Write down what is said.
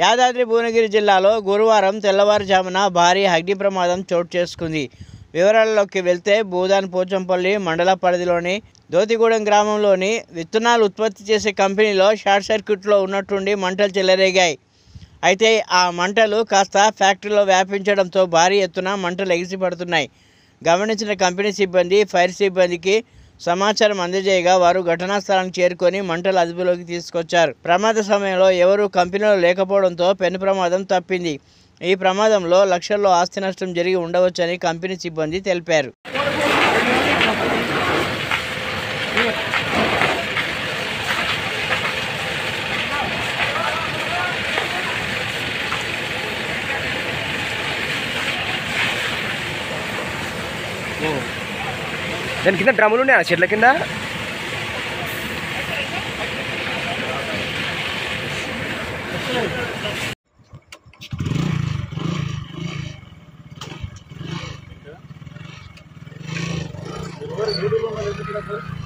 యాదాద్రి భువనగిరి జిల్లాలో గురువారం తెల్లవారుజామున భారీ అగ్ని ప్రమాదం చోటు చేసుకుంది వివరాల్లోకి వెళ్తే భూదాన్ పోచంపల్లి మండల పరిధిలోని దోతిగూడెం గ్రామంలోని విత్తనాలు ఉత్పత్తి చేసే కంపెనీలో షార్ట్ సర్క్యూట్లో ఉన్నట్టుండి మంటలు చెలరేగాయి అయితే ఆ మంటలు కాస్త ఫ్యాక్టరీలో వ్యాపించడంతో భారీ ఎత్తున మంటలు ఎగిసిపడుతున్నాయి గమనించిన కంపెనీ సిబ్బంది ఫైర్ సిబ్బందికి సమాచారం అందజేయగా వారు ఘటనా స్థలానికి చేరుకొని మంటలు అదుపులోకి తీసుకొచ్చారు ప్రమాద సమయంలో ఎవరూ కంపెనీలో లేకపోవడంతో పెను ప్రమాదం తప్పింది ఈ ప్రమాదంలో లక్షల్లో ఆస్తి నష్టం జరిగి ఉండవచ్చని కంపెనీ సిబ్బంది తెలిపారు దాని కింద డ్రమ్ములు ఉన్నాయి చెట్ల కింద ఎవరు వీడియోలో ఉన్నది ఎందుకు